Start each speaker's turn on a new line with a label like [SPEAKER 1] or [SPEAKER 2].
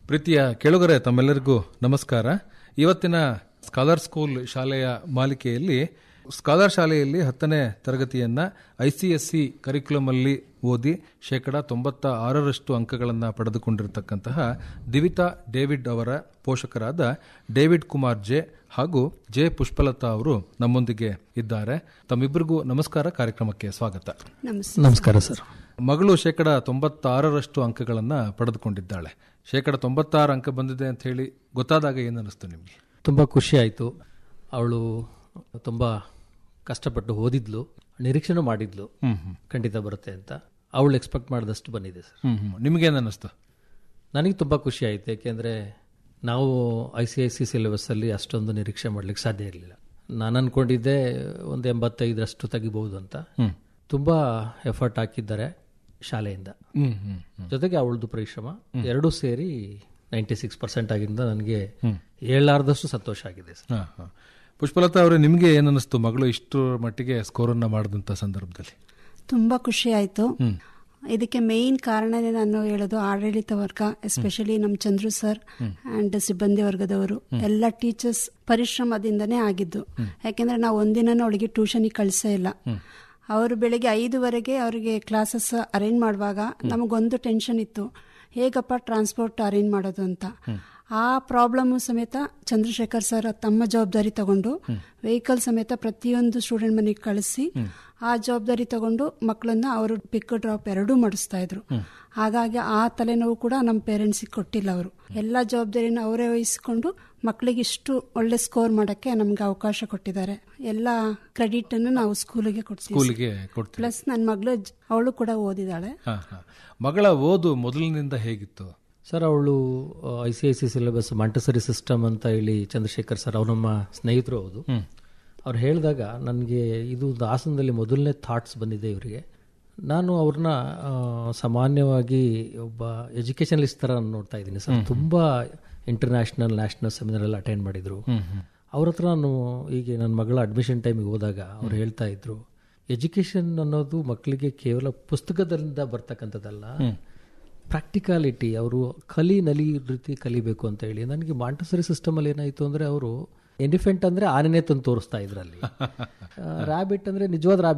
[SPEAKER 1] ಪ್ರೀತಿಯ ಕೆಳಗರೆ ತಮ್ಮೆಲ್ಲರಿಗೂ ನಮಸ್ಕಾರ ಇವತ್ತಿನ ಸ್ಕಾಲರ್ ಸ್ಕೂಲ್ ಶಾಲೆಯ ಮಾಲಿಕೆಯಲ್ಲಿ ಸ್ಕಾಲರ್ ಶಾಲೆಯಲ್ಲಿ ಹತ್ತನೇ ತರಗತಿಯನ್ನ ಐಸಿಎಸ್ಸಿ ಕರಿಕ್ಯುಲಮ್ ಅಲ್ಲಿ ಓದಿ ಶೇಕಡ ತೊಂಬತ್ತ ಆರರಷ್ಟು ಅಂಕಗಳನ್ನು ಪಡೆದುಕೊಂಡಿರತಕ್ಕಂತಹ ದಿವಿತಾ ಡೇವಿಡ್ ಅವರ ಪೋಷಕರಾದ ಡೇವಿಡ್ ಕುಮಾರ್ ಜೆ ಹಾಗೂ ಜೆ ಪುಷ್ಪಲತಾ ಅವರು ನಮ್ಮೊಂದಿಗೆ ಇದ್ದಾರೆ ತಮ್ಮಿಬ್ಬರಿಗೂ ನಮಸ್ಕಾರ ಕಾರ್ಯಕ್ರಮಕ್ಕೆ ಸ್ವಾಗತ
[SPEAKER 2] ನಮಸ್ತೆ
[SPEAKER 3] ನಮಸ್ಕಾರ ಸರ್
[SPEAKER 1] ಮಗಳು ಶೇಕಡ ತೊಂಬತ್ತಾರರಷ್ಟು ಅಂಕಗಳನ್ನು ಪಡೆದುಕೊಂಡಿದ್ದಾಳೆ ಶೇಕಡ ತೊಂಬತ್ತಾರು ಅಂಕ ಬಂದಿದೆ ಅಂತ ಹೇಳಿ ಗೊತ್ತಾದಾಗ ಏನು ಅನ್ನಿಸ್ತು ನಿಮಗೆ
[SPEAKER 3] ತುಂಬ ಖುಷಿ ಆಯಿತು ಅವಳು ತುಂಬ ಕಷ್ಟಪಟ್ಟು ಓದಿದ್ಲು ನಿರೀಕ್ಷೆನೂ ಮಾಡಿದ್ಲು
[SPEAKER 1] ಹ್ಮ್ ಹ್ಮ್
[SPEAKER 3] ಖಂಡಿತ ಬರುತ್ತೆ ಅಂತ ಅವಳು ಎಕ್ಸ್ಪೆಕ್ಟ್ ಮಾಡಿದಷ್ಟು ಬಂದಿದೆ ಸರ್
[SPEAKER 1] ಹ್ಮ್ ಹ್ಮ್ ನಿಮಗೇನು ಅನ್ನಿಸ್ತು
[SPEAKER 3] ನನಗೆ ತುಂಬ ಖುಷಿ ಆಯಿತು ಏಕೆಂದರೆ ನಾವು ಐ ಸಿ ಐ ಸಿ ಸಿಲೆಬಸ್ಸಲ್ಲಿ ಅಷ್ಟೊಂದು ನಿರೀಕ್ಷೆ ಮಾಡಲಿಕ್ಕೆ ಸಾಧ್ಯ ಇರಲಿಲ್ಲ ನಾನು ಅಂದ್ಕೊಂಡಿದ್ದೆ ಒಂದು ಎಂಬತ್ತೈದರಷ್ಟು ತೆಗಿಬಹುದು ಅಂತ
[SPEAKER 1] ಹ್ಮ್
[SPEAKER 3] ತುಂಬ ಎಫರ್ಟ್ ಹಾಕಿದ್ದಾರೆ ಶಾಲೆಯಿಂದ
[SPEAKER 1] ಹ್ಮ್ ಹ್ಮ್ ಹ್ಮ್
[SPEAKER 3] ಜೊತೆಗೆ ಅವಳದು ಪರಿಶ್ರಮ ಎರಡೂ ಸೇರಿ ನೈಂಟಿ ಸಿಕ್ಸ್ ಪರ್ಸೆಂಟ್ ಆಗಿಂದ ನನಗೆ ಹೇಳಲಾರ್ದಷ್ಟು ಸಂತೋಷ ಆಗಿದೆ ಸರ್
[SPEAKER 1] ಹಾ, ಹಾ. ಪುಷ್ಪಲತಾ ಅವರೇ ನಿಮಗೆ ಏನು ಅನ್ನಿಸ್ತು ಮಗಳು ಇಷ್ಟು ಮಟ್ಟಿಗೆ ಸ್ಕೋರನ್ನು ಮಾಡಿದಂಥ ಸಂದರ್ಭದಲ್ಲಿ
[SPEAKER 2] ತುಂಬಾ ಖುಷಿ ಆಯ್ತು ಇದಕ್ಕೆ ಮೇನ್ ಕಾರಣನೇ ನಾನು ಹೇಳೋದು ಆಡಳಿತ ವರ್ಗ ಎಸ್ಪೆಷಲಿ ನಮ್ಮ ಚಂದ್ರು ಸರ್ ಅಂಡ್ ಸಿಬ್ಬಂದಿ ವರ್ಗದವರು ಎಲ್ಲ ಟೀಚರ್ಸ್ ಪರಿಶ್ರಮದಿಂದನೇ ಆಗಿದ್ದು ಯಾಕೆಂದ್ರೆ ನಾವು ಒಂದಿನ ಅವಳಿಗೆ ಟ್ಯೂಷನಿಗೆ ಕಳಿಸೇ ಇಲ್ಲ ಅವರು ಬೆಳಿಗ್ಗೆ ಐದುವರೆಗೆ ಅವರಿಗೆ ಕ್ಲಾಸಸ್ ಅರೇಂಜ್ ಮಾಡುವಾಗ ನಮಗೊಂದು ಟೆನ್ಷನ್ ಇತ್ತು ಹೇಗಪ್ಪ ಟ್ರಾನ್ಸ್ಪೋರ್ಟ್ ಅರೇಂಜ್ ಮಾಡೋದು ಅಂತ ಆ ಪ್ರಾಬ್ಲಮ್ ಸಮೇತ ಚಂದ್ರಶೇಖರ್ ಸರ್ ತಮ್ಮ ಜವಾಬ್ದಾರಿ ತಗೊಂಡು ವೆಹಿಕಲ್ ಸಮೇತ ಪ್ರತಿಯೊಂದು ಸ್ಟೂಡೆಂಟ್ ಮನೆಗೆ ಕಳಿಸಿ ಆ ಜವಾಬ್ದಾರಿ ತಗೊಂಡು ಮಕ್ಕಳನ್ನ ಅವರು ಪಿಕ್ ಡ್ರಾಪ್ ಎರಡೂ ಮಾಡಿಸ್ತಾ ಇದ್ರು ಹಾಗಾಗಿ ಆ ತಲೆನೋವು ಕೂಡ ನಮ್ಮ ಪೇರೆಂಟ್ಸಿಗೆ ಕೊಟ್ಟಿಲ್ಲ ಅವರು ಎಲ್ಲ ಜವಾಬ್ದಾರಿನ ಅವರೇ ವಹಿಸಿಕೊಂಡು ಮಕ್ಕಳಿಗೆ ಇಷ್ಟು ಒಳ್ಳೆ ಸ್ಕೋರ್ ಮಾಡಕ್ಕೆ ನಮ್ಗೆ ಅವಕಾಶ ಕೊಟ್ಟಿದ್ದಾರೆ ಎಲ್ಲ ಕ್ರೆಡಿಟ್ ಅನ್ನು ನಾವು ಸ್ಕೂಲಿಗೆ ಕೊಡ್ತೀವಿ
[SPEAKER 1] ಸ್ಕೂಲಿಗೆ ಕೊಡ್ತೀವಿ
[SPEAKER 2] ಪ್ಲಸ್ ನನ್ನ ಮಗಳು ಅವಳು ಕೂಡ ಓದಿದಾಳೆ
[SPEAKER 1] ಹಾ, ಹಾ. ಮಗಳ ಓದು ಮೊದಲಿನಿಂದ ಹೇಗಿತ್ತು
[SPEAKER 3] ಸರ್ ಅವಳು I C I C syllabus Montessori system ಅಂತ ಹೇಳಿ ಚಂದ್ರಶೇಖರ್ ಸರ್ ಅವ್ರು ನಮ್ಮ ಸ್ನೇಹಿತರು ಹೌದು ಅವ್ರು ಹೇಳಿದಾಗ ನನಗೆ ಇದು ಒಂದು ಹಾಸನದಲ್ಲಿ ಮೊದಲನೇ ಥಾಟ್ಸ್ ಬಂದಿದೆ ಇವರಿಗೆ ನಾನು ಅವ್ರನ್ನ ಆ, ಸಾಮಾನ್ಯವಾಗಿ ಒಬ್ಬ ಎಜುಕೇಷನಲಿಸ್ಟ್ ಥರ ನೋಡ್ತಾ ಇದ್ದೀನಿ ಸರ್ ತುಂಬ ಇಂಟರ್ನ್ಯಾಷನಲ್ ನ್ಯಾಷನಲ್ ಸೆಮಿನಾರ್ ಎಲ್ಲ ಅಟೆಂಡ್ ಮಾಡಿದ್ರು ಅವ್ರ ಹತ್ರ ನಾನು ಹೀಗೆ ನನ್ನ ಮಗಳ ಅಡ್ಮಿಷನ್ ಟೈಮಿಗೆ ಹೋದಾಗ ಅವ್ರು ಹೇಳ್ತಾ ಇದ್ರು ಎಜುಕೇಷನ್ ಅನ್ನೋದು ಮಕ್ಕಳಿಗೆ ಕೇವಲ ಪುಸ್ತಕದಿಂದ ಬರ್ತಕ್ಕಂಥದ್ದಲ್ಲ ಪ್ರಾಕ್ಟಿಕಾಲಿಟಿ ಅವರು ಕಲಿ ನಲಿ ರೀತಿ ಕಲಿಬೇಕು ಅಂತ ಹೇಳಿ ನನಗೆ ಮಾಂಟಸರಿ ಸಿಸ್ಟಮ್ ಅಲ್ಲಿ ಏನಾಯ್ತು ಅಂದ್ರೆ ಅವರು ಎಲಿಫೆಂಟ್ ಅಂದ್ರೆ ಆನೆನೇ ತಂದು ತೋರಿಸ್ತಾ ಇದ್ರಲ್ಲಿ ರ್ಯಾಬಿಟ್ ಅಂದ್ರೆ ನಿಜವಾದ